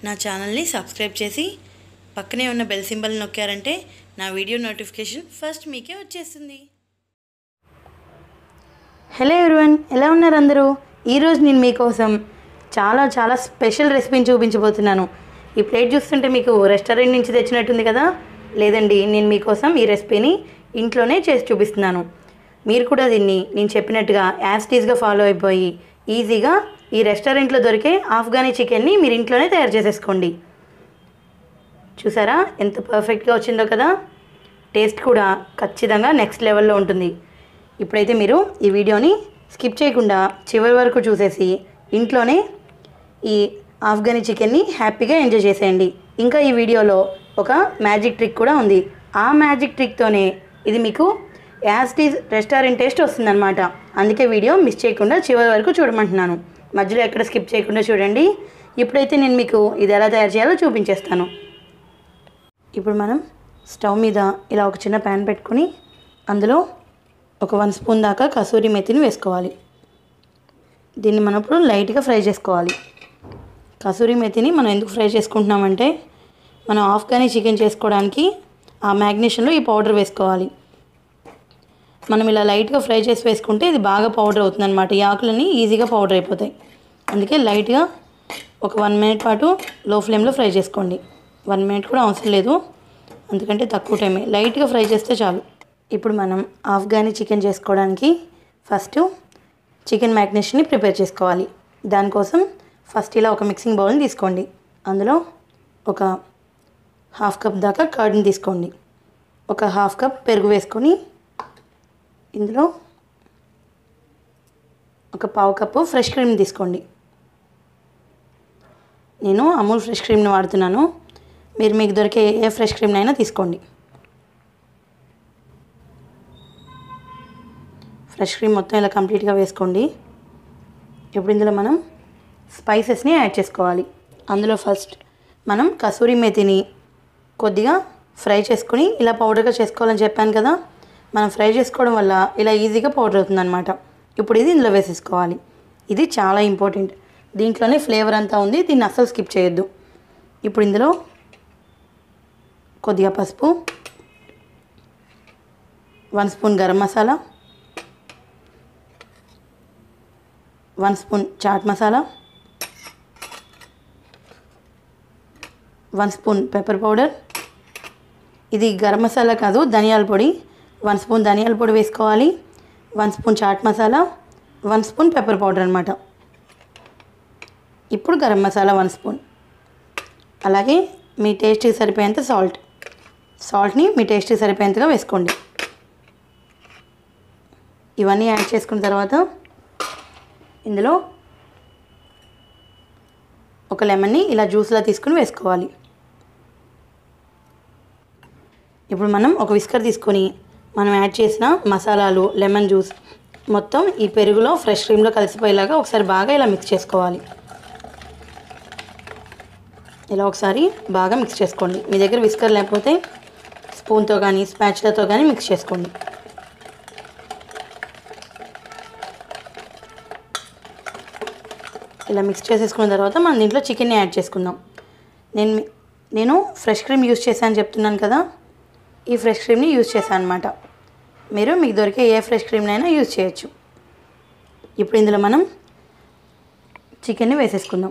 నా ఛానల్ని సబ్స్క్రైబ్ చేసి పక్కనే ఉన్న బెల్ సింబల్ నొక్కారంటే నా వీడియో నోటిఫికేషన్ ఫస్ట్ మీకే వచ్చేస్తుంది హలో ఎవరివన్ ఎలా ఉన్నారు అందరూ ఈరోజు నేను మీకోసం చాలా చాలా స్పెషల్ రెసిపీని చూపించబోతున్నాను ఈ ప్లేట్ చూస్తుంటే మీకు రెస్టారెంట్ నుంచి తెచ్చినట్టుంది కదా లేదండి నేను మీకోసం ఈ రెసిపీని ఇంట్లోనే చేసి చూపిస్తున్నాను మీరు కూడా దీన్ని నేను చెప్పినట్టుగా యాస్టీస్గా ఫాలో అయిపోయి ఈజీగా ఈ రెస్టారెంట్లో దొరికే ఆఫ్ఘనీ చికెన్ని మీరు ఇంట్లోనే తయారు చేసేసుకోండి చూసారా ఎంత పర్ఫెక్ట్గా వచ్చిందో కదా టేస్ట్ కూడా ఖచ్చితంగా నెక్స్ట్ లెవెల్లో ఉంటుంది ఇప్పుడైతే మీరు ఈ వీడియోని స్కిప్ చేయకుండా చివరి వరకు చూసేసి ఇంట్లోనే ఈ ఆఫ్ఘనీ చికెన్ని హ్యాపీగా ఎంజాయ్ చేసేయండి ఇంకా ఈ వీడియోలో ఒక మ్యాజిక్ ట్రిక్ కూడా ఉంది ఆ మ్యాజిక్ ట్రిక్తోనే ఇది మీకు యాస్టీస్ రెస్టారెంట్ టేస్ట్ వస్తుందన్నమాట అందుకే వీడియో మిస్ చేయకుండా చివరి వరకు చూడమంటున్నాను మధ్యలో ఎక్కడ స్కిప్ చేయకుండా చూడండి ఇప్పుడైతే నేను మీకు ఇది ఎలా తయారు చేయాలో చూపించేస్తాను ఇప్పుడు మనం స్టవ్ మీద ఇలా ఒక చిన్న ప్యాన్ పెట్టుకొని అందులో ఒక వన్ స్పూన్ దాకా కసూరి మెతిని వేసుకోవాలి దీన్ని మనం ఇప్పుడు లైట్గా ఫ్రై చేసుకోవాలి కసూరి మెతిని మనం ఎందుకు ఫ్రై చేసుకుంటున్నామంటే మనం ఆఫ్ఘనీ చికెన్ చేసుకోవడానికి ఆ మ్యాగ్నేషన్లో ఈ పౌడర్ వేసుకోవాలి మనం ఇలా లైట్గా ఫ్రై చేసి వేసుకుంటే ఇది బాగా పౌడర్ అవుతుంది అనమాట ఈ ఆకులన్నీ ఈజీగా పౌడర్ అయిపోతాయి అందుకే లైట్గా ఒక వన్ మినిట్ పాటు లో ఫ్లేమ్లో ఫ్రై చేసుకోండి వన్ మినిట్ కూడా అవసరం లేదు ఎందుకంటే తక్కువ టైమే లైట్గా ఫ్రై చేస్తే చాలు ఇప్పుడు మనం ఆఫ్ఘనీ చికెన్ చేసుకోవడానికి ఫస్ట్ చికెన్ మ్యాగ్నేషన్ని ప్రిపేర్ చేసుకోవాలి దానికోసం ఫస్ట్ ఇలా ఒక మిక్సింగ్ బౌల్ని తీసుకోండి అందులో ఒక హాఫ్ కప్ దాకా కర్డ్ని తీసుకోండి ఒక హాఫ్ కప్ పెరుగు వేసుకొని ఇందులో ఒక పావు కప్పు ఫ్రెష్ క్రీమ్ తీసుకోండి నేను అమూల్ ఫ్రెష్ క్రీమ్ని వాడుతున్నాను మీరు మీకు దొరికే ఏ ఫ్రెష్ క్రీమ్ని అయినా తీసుకోండి ఫ్రెష్ క్రీమ్ మొత్తం ఇలా కంప్లీట్గా వేసుకోండి ఇప్పుడు ఇందులో మనం స్పైసెస్ని యాడ్ చేసుకోవాలి అందులో ఫస్ట్ మనం కసూరి మేతిని కొద్దిగా ఫ్రై చేసుకుని ఇలా పౌడర్గా చేసుకోవాలని చెప్పాను కదా మనం ఫ్రై చేసుకోవడం వల్ల ఇలా ఈజీగా పౌడర్ అవుతుందన్నమాట ఇప్పుడు ఇది ఇందులో వేసేసుకోవాలి ఇది చాలా ఇంపార్టెంట్ దీంట్లోనే ఫ్లేవర్ అంతా ఉంది దీన్ని అస్సలు స్కిప్ చేయొద్దు ఇప్పుడు ఇందులో కొద్దిగా పసుపు one spoon garam masala one spoon chaat masala one spoon pepper powder ఇది గరం మసాలా కాదు ధనియాల పొడి వన్ స్పూన్ ధనియాల పొడి వేసుకోవాలి one spoon chaat masala one spoon pepper powder అనమాట ఇప్పుడు గరం మసాలా వన్ స్పూన్ అలాగే మీ టేస్ట్కి సరిపోయేంత సాల్ట్ సాల్ట్ని మీ టేస్ట్కి సరిపోయేంతగా వేసుకోండి ఇవన్నీ యాడ్ చేసుకున్న తర్వాత ఇందులో ఒక లెమన్ని ఇలా జ్యూస్లా తీసుకుని వేసుకోవాలి ఇప్పుడు మనం ఒక విస్కర్ తీసుకొని మనం యాడ్ చేసిన మసాలాలు లెమన్ జ్యూస్ మొత్తం ఈ పెరుగులో ఫ్రెష్ క్రీమ్లో కలిసిపోయేలాగా ఒకసారి బాగా ఇలా మిక్స్ చేసుకోవాలి ఇలా ఒకసారి బాగా మిక్స్ చేసుకోండి మీ దగ్గర విస్కర్ లేకపోతే స్పూన్తో కానీ స్పాచ్లతో కానీ మిక్స్ చేసుకోండి ఇలా మిక్స్ చేసేసుకున్న తర్వాత మనం దీంట్లో చికెన్ని యాడ్ చేసుకుందాం నేను మీ- నేను ఫ్రెష్ క్రీమ్ యూస్ చేశాను చెప్తున్నాను కదా ఈ ఫ్రెష్ క్రీమ్ని యూజ్ చేశాను అనమాట మీరు మీకు దొరికే ఏ ఫ్రెష్ క్రీమ్నైనా యూజ్ చేయొచ్చు ఇప్పుడు ఇందులో మనం చికెన్ని వేసేసుకుందాం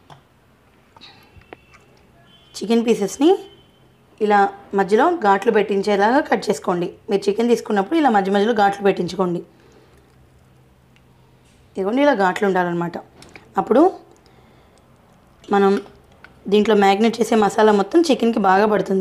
చికెన్ పీసెస్ని ఇలా మధ్యలో ఘాట్లు పెట్టించేలాగా కట్ చేసుకోండి మీరు చికెన్ తీసుకున్నప్పుడు ఇలా మధ్య మధ్యలో ఘాట్లు పెట్టించుకోండి ఇదిగోండి ఇలా ఘాట్లు ఉండాలన్నమాట అప్పుడు మనం దీంట్లో మ్యాగ్నెట్ చేసే మసాలా మొత్తం చికెన్కి బాగా పడుతుంది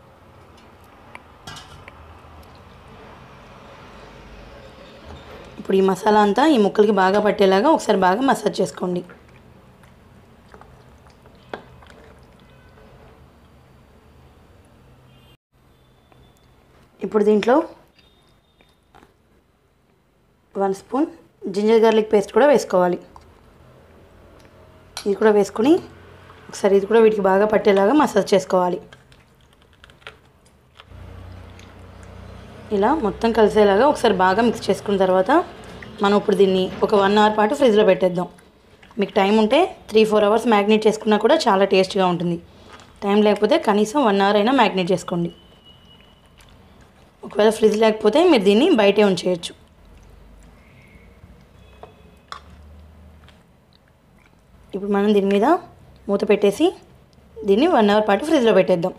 ఇప్పుడు ఈ మసాలా అంతా ఈ ముక్కలకి బాగా పట్టేలాగా ఒకసారి బాగా మసాజ్ చేసుకోండి ఇప్పుడు దీంట్లో one spoon ginger garlic paste కూడా వేసుకోవాలి ఇది కూడా వేసుకుని ఒకసారి ఇది కూడా వీటికి బాగా పట్టేలాగా మసాజ్ చేసుకోవాలి ఇలా మొత్తం కలిసేలాగా ఒకసారి బాగా మిక్స్ చేసుకున్న తర్వాత మనం ఇప్పుడు దీన్ని ఒక వన్ అవర్ పాటు ఫ్రిడ్జ్లో పెట్టేద్దాం మీకు టైం ఉంటే త్రీ ఫోర్ అవర్స్ మ్యాగ్నేట్ చేసుకున్నా కూడా చాలా టేస్ట్గా ఉంటుంది టైం లేకపోతే కనీసం వన్ అవర్ అయినా మ్యాగ్నేట్ చేసుకోండి ఒకవేళ ఫ్రిడ్జ్ లేకపోతే మీరు దీన్ని బయటే ఉంచేయచ్చు ఇప్పుడు మనం దీని మీద మూత పెట్టేసి దీన్ని వన్ అవర్ పాటు ఫ్రిడ్జ్లో పెట్టేద్దాం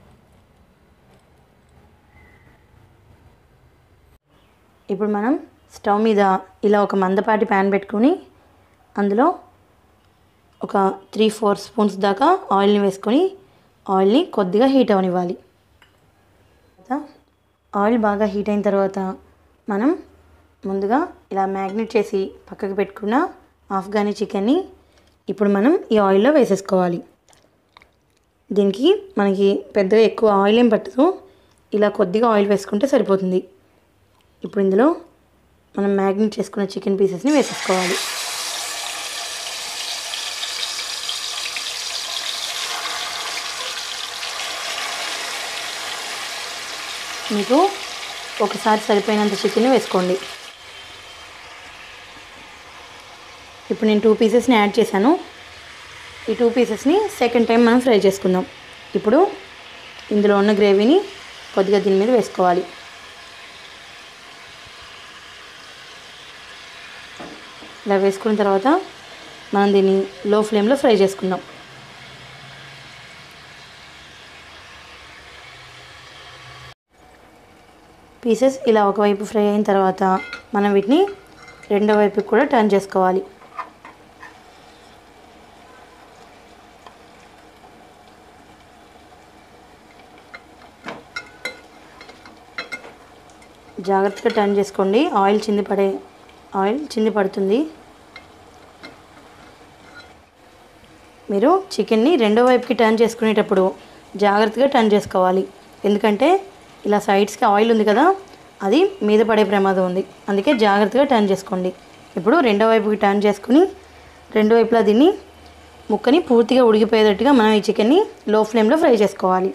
ఇప్పుడు మనం స్టవ్ మీద ఇలా ఒక మందపాటి ప్యాన్ పెట్టుకొని అందులో ఒక త్రీ ఫోర్ స్పూన్స్ దాకా ఆయిల్ని వేసుకొని ఆయిల్ని కొద్దిగా హీట్ అవనివ్వాలి ఆయిల్ బాగా హీట్ అయిన తర్వాత మనం ముందుగా ఇలా మ్యాగ్నెట్ చేసి పక్కకు పెట్టుకున్న ఆఫ్ఘనీ చికెన్ని ఇప్పుడు మనం ఈ ఆయిల్లో వేసేసుకోవాలి దీనికి మనకి పెద్దగా ఎక్కువ ఆయిల్ ఏం పట్టదు ఇలా కొద్దిగా ఆయిల్ వేసుకుంటే సరిపోతుంది ఇప్పుడు ఇందులో మనం మ్యాగ్నెట్ చేసుకున్న చికెన్ పీసెస్ని వేసేసుకోవాలి మీకు ఒకసారి సరిపోయినంత చికెన్ వేసుకోండి ఇప్పుడు నేను టూ పీసెస్ని యాడ్ చేశాను ఈ టూ పీసెస్ని సెకండ్ టైం మనం ఫ్రై చేసుకుందాం ఇప్పుడు ఇందులో ఉన్న గ్రేవీని కొద్దిగా దీని మీద వేసుకోవాలి ఇలా వేసుకున్న తర్వాత మనం దీన్ని లో ఫ్లేమ్లో ఫ్రై చేసుకుందాం పీసెస్ ఇలా ఒకవైపు ఫ్రై అయిన తర్వాత మనం వీటిని రెండో వైపుకి కూడా టర్న్ చేసుకోవాలి జాగ్రత్తగా టర్న్ చేసుకోండి ఆయిల్ చింది పడే ఆయిల్ చింది పడుతుంది మీరు చికెన్ని రెండో వైపుకి టర్న్ చేసుకునేటప్పుడు జాగ్రత్తగా టర్న్ చేసుకోవాలి ఎందుకంటే ఇలా సైడ్స్కి ఆయిల్ ఉంది కదా అది మీద పడే ప్రమాదం ఉంది అందుకే జాగ్రత్తగా టర్న్ చేసుకోండి ఇప్పుడు రెండో వైపుకి టర్న్ చేసుకుని రెండు వైపులా దీన్ని ముక్కని పూర్తిగా ఉడికిపోయేటట్టుగా మనం ఈ చికెన్ని లో ఫ్లేమ్లో ఫ్రై చేసుకోవాలి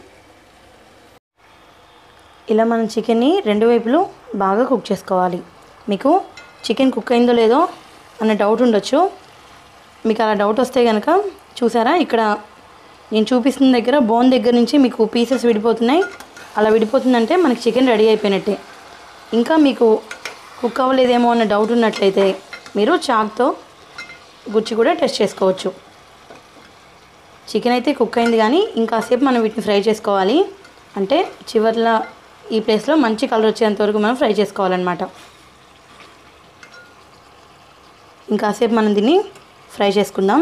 ఇలా మనం చికెన్ని రెండు వైపులు బాగా కుక్ చేసుకోవాలి మీకు చికెన్ కుక్ అయిందో లేదో అన్న డౌట్ ఉండొచ్చు మీకు అలా డౌట్ వస్తే కనుక చూసారా ఇక్కడ నేను చూపిస్తున్న దగ్గర బోన్ దగ్గర నుంచి మీకు పీసెస్ విడిపోతున్నాయి అలా విడిపోతుందంటే మనకి చికెన్ రెడీ అయిపోయినట్టే ఇంకా మీకు కుక్ అవ్వలేదేమో అన్న డౌట్ ఉన్నట్లయితే మీరు చాక్తో గుచ్చి కూడా టెస్ట్ చేసుకోవచ్చు చికెన్ అయితే కుక్ అయింది కానీ ఇంకాసేపు మనం వీటిని ఫ్రై చేసుకోవాలి అంటే చివర్లో ఈ ప్లేస్లో మంచి కలర్ వచ్చేంత వరకు మనం ఫ్రై చేసుకోవాలన్నమాట ఇంకాసేపు మనం దీన్ని ఫ్రై చేసుకుందాం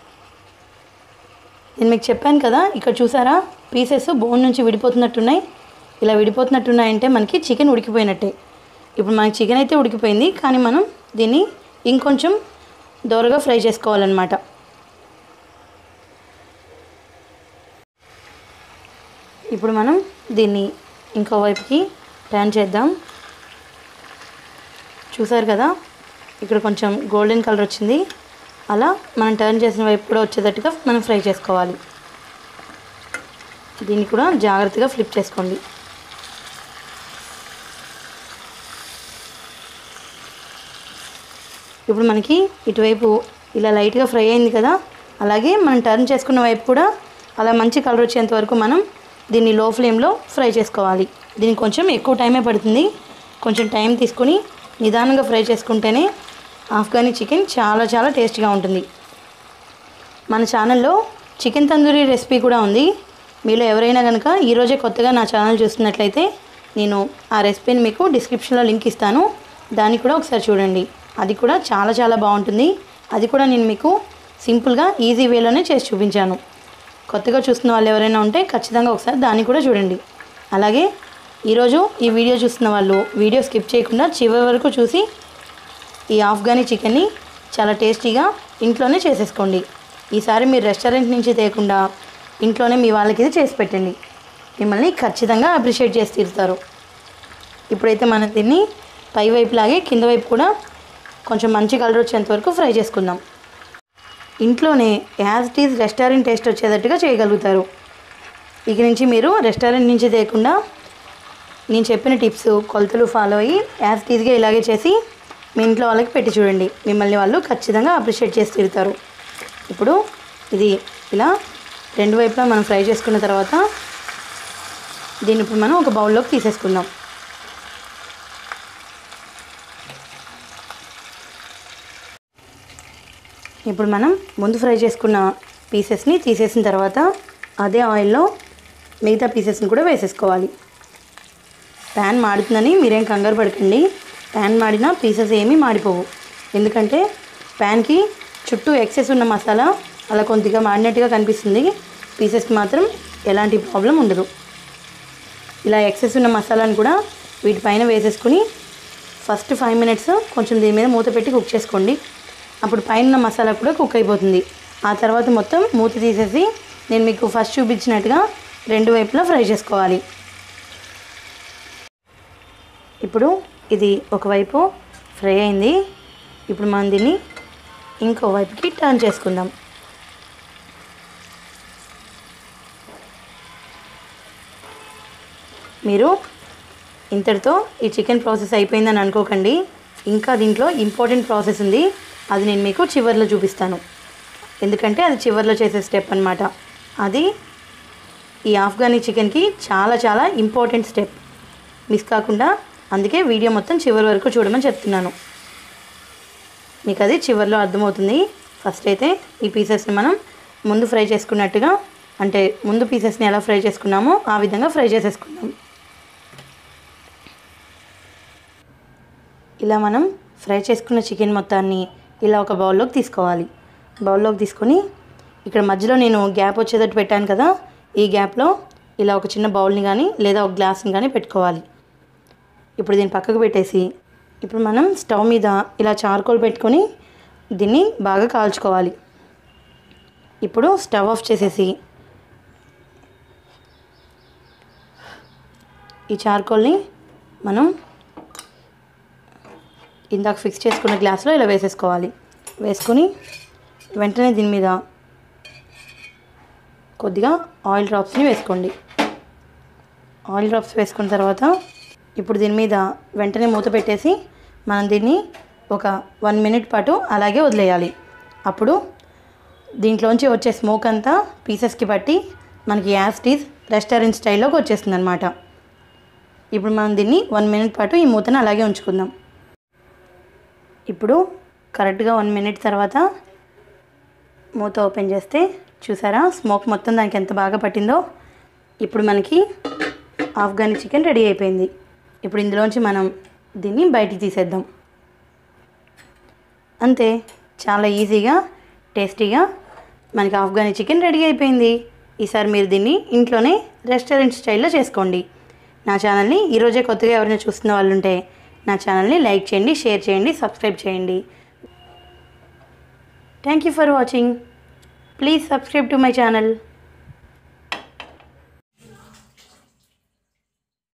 నేను మీకు చెప్పాను కదా ఇక్కడ చూసారా పీసెస్ బోన్ నుంచి విడిపోతున్నట్టున్నాయి ఇలా విడిపోతున్నట్టున్నాయంటే మనకి చికెన్ ఉడికిపోయినట్టే ఇప్పుడు మనకి చికెన్ అయితే ఉడికిపోయింది కానీ మనం దీన్ని ఇంకొంచెం దోరగా ఫ్రై చేసుకోవాలన్నమాట ఇప్పుడు మనం దీన్ని ఇంకో వైపుకి టర్న్ చేద్దాం చూసారు కదా ఇక్కడ కొంచెం గోల్డెన్ కలర్ వచ్చింది అలా మనం టర్న్ చేసిన వైపు కూడా వచ్చేటట్టుగా మనం ఫ్రై చేసుకోవాలి దీన్ని కూడా జాగ్రత్తగా ఫ్లిప్ చేసుకోండి ఇప్పుడు మనకి ఇటువైపు ఇలా లైట్గా ఫ్రై అయింది కదా అలాగే మనం టర్న్ చేసుకున్న వైపు కూడా అలా మంచి కలర్ వచ్చేంత వరకు మనం దీన్ని లో ఫ్లేమ్లో ఫ్రై చేసుకోవాలి దీనికి కొంచెం ఎక్కువ టైమే పడుతుంది కొంచెం టైం తీసుకొని నిదానంగా ఫ్రై చేసుకుంటేనే ఆఫ్ఘనీ చికెన్ చాలా చాలా టేస్ట్గా ఉంటుంది మన ఛానల్లో చికెన్ తందూరి రెసిపీ కూడా ఉంది మీలో ఎవరైనా కనుక ఈరోజే కొత్తగా నా ఛానల్ చూస్తున్నట్లయితే నేను ఆ రెసిపీని మీకు డిస్క్రిప్షన్లో లింక్ ఇస్తాను దాన్ని కూడా ఒకసారి చూడండి అది కూడా చాలా చాలా బాగుంటుంది అది కూడా నేను మీకు సింపుల్గా ఈజీ వేలోనే చేసి చూపించాను కొత్తగా చూస్తున్న వాళ్ళు ఎవరైనా ఉంటే ఖచ్చితంగా ఒకసారి దాన్ని కూడా చూడండి అలాగే ఈరోజు ఈ వీడియో చూస్తున్న వాళ్ళు వీడియో స్కిప్ చేయకుండా చివరి వరకు చూసి ఈ ఆఫ్ఘనీ చికెన్ని చాలా టేస్టీగా ఇంట్లోనే చేసేసుకోండి ఈసారి మీరు రెస్టారెంట్ నుంచి తేకుండా ఇంట్లోనే మీ వాళ్ళకి ఇది చేసి పెట్టండి మిమ్మల్ని ఖచ్చితంగా అప్రిషియేట్ చేసి తీరుతారు ఇప్పుడైతే మనం దీన్ని పై వైపులాగే కింద వైపు కూడా కొంచెం మంచి కలర్ వచ్చేంత వరకు ఫ్రై చేసుకుందాం ఇంట్లోనే as it is restaurant taste వచ్చేటట్టుగా చేయగలుగుతారు ఇక నుంచి మీరు రెస్టారెంట్ నుంచి తేకుండా నేను చెప్పిన టిప్స్ కొలతలు ఫాలో అయ్యి యాజ్ ఇట్ ఈజ్గా ఇలాగే చేసి మీ ఇంట్లో వాళ్ళకి పెట్టి చూడండి మిమ్మల్ని వాళ్ళు ఖచ్చితంగా అప్రిషియేట్ చేసి తిరుగుతారు ఇప్పుడు ఇది ఇలా రెండు వైపులా మనం ఫ్రై చేసుకున్న తర్వాత దీన్ని ఇప్పుడు మనం ఒక బౌల్లోకి తీసేసుకుందాం ఇప్పుడు మనం ముందు ఫ్రై చేసుకున్న పీసెస్ని తీసేసిన తర్వాత అదే ఆయిల్లో మిగతా పీసెస్ని కూడా వేసేసుకోవాలి ప్యాన్ మాడుతుందని మీరేం కంగారు పడకండి ప్యాన్ మాడినా పీసెస్ ఏమీ మాడిపోవు ఎందుకంటే ప్యాన్కి చుట్టూ ఎక్సెస్ ఉన్న మసాలా అలా కొద్దిగా మాడినట్టుగా కనిపిస్తుంది పీసెస్కి మాత్రం ఎలాంటి ప్రాబ్లం ఉండదు ఇలా ఎక్సెస్ ఉన్న మసాలాను కూడా వీటిపైన వేసేసుకుని ఫస్ట్ ఫైవ్ మినిట్స్ కొంచెం దీని మీద మూత పెట్టి కుక్ చేసుకోండి అప్పుడు పైన ఉన్న మసాలా కూడా కుక్ అయిపోతుంది ఆ తర్వాత మొత్తం మూత తీసేసి నేను మీకు ఫస్ట్ చూపించినట్టుగా రెండు వైపులా ఫ్రై చేసుకోవాలి ఇప్పుడు ఇది ఒకవైపు ఫ్రై అయింది ఇప్పుడు మనం దీన్ని ఇంకో వైపుకి టర్న్ చేసుకుందాం మీరు ఇంతటితో ఈ చికెన్ ప్రాసెస్ అయిపోయిందని అనుకోకండి ఇంకా దీంట్లో ఇంపార్టెంట్ ప్రాసెస్ ఉంది అది నేను మీకు చివర్లో చూపిస్తాను ఎందుకంటే అది చివర్లో చేసే స్టెప్ అనమాట అది ఈ ఆఫ్ఘనీ చికెన్కి చాలా చాలా ఇంపార్టెంట్ స్టెప్ మిస్ కాకుండా అందుకే వీడియో మొత్తం చివరి వరకు చూడమని చెప్తున్నాను మీకు అది చివరిలో అర్థమవుతుంది ఫస్ట్ అయితే ఈ పీసెస్ని మనం ముందు ఫ్రై చేసుకున్నట్టుగా అంటే ముందు పీసెస్ని ఎలా ఫ్రై చేసుకున్నామో ఆ విధంగా ఫ్రై చేసేసుకున్నాం ఇలా మనం ఫ్రై చేసుకున్న చికెన్ మొత్తాన్ని ఇలా ఒక బౌల్లోకి తీసుకోవాలి బౌల్లోకి తీసుకొని ఇక్కడ మధ్యలో నేను గ్యాప్ వచ్చేటట్టు పెట్టాను కదా ఈ గ్యాప్లో ఇలా ఒక చిన్న బౌల్ని కానీ లేదా ఒక గ్లాస్ని కానీ పెట్టుకోవాలి ఇప్పుడు దీన్ని పక్కకు పెట్టేసి ఇప్పుడు మనం స్టవ్ మీద ఇలా చార్కోల్ పెట్టుకొని దీన్ని బాగా కాల్చుకోవాలి ఇప్పుడు స్టవ్ ఆఫ్ చేసేసి ఈ చార్కోల్ని మనం ఇందాక ఫిక్స్ చేసుకున్న గ్లాస్లో ఇలా వేసేసుకోవాలి వేసుకొని వెంటనే దీని మీద కొద్దిగా ఆయిల్ డ్రాప్స్ని వేసుకోండి ఆయిల్ డ్రాప్స్ వేసుకున్న తర్వాత ఇప్పుడు దీని మీద వెంటనే మూత పెట్టేసి మనం దీన్ని ఒక వన్ మినిట్ పాటు అలాగే వదిలేయాలి అప్పుడు దీంట్లోంచి వచ్చే స్మోక్ అంతా పీసెస్కి పట్టి మనకి యాస్టీస్ రెస్టారెంట్ స్టైల్లోకి వచ్చేస్తుంది అనమాట ఇప్పుడు మనం దీన్ని వన్ మినిట్ పాటు ఈ మూతను అలాగే ఉంచుకుందాం ఇప్పుడు కరెక్ట్గా వన్ మినిట్ తర్వాత మూత ఓపెన్ చేస్తే చూసారా స్మోక్ మొత్తం దానికి ఎంత బాగా పట్టిందో ఇప్పుడు మనకి ఆఫ్ఘనీ చికెన్ రెడీ అయిపోయింది ఇప్పుడు ఇందులోంచి మనం దీన్ని బయటికి తీసేద్దాం అంతే చాలా ఈజీగా టేస్టీగా మనకి ఆఫ్ఘనీ చికెన్ రెడీ అయిపోయింది ఈసారి మీరు దీన్ని ఇంట్లోనే రెస్టారెంట్ స్టైల్లో చేసుకోండి నా ఛానల్ని ఈరోజే కొత్తగా ఎవరైనా చూస్తున్న వాళ్ళు ఉంటే నా ఛానల్ని లైక్ చేయండి షేర్ చేయండి సబ్స్క్రైబ్ చేయండి thank you for watching please subscribe to my channel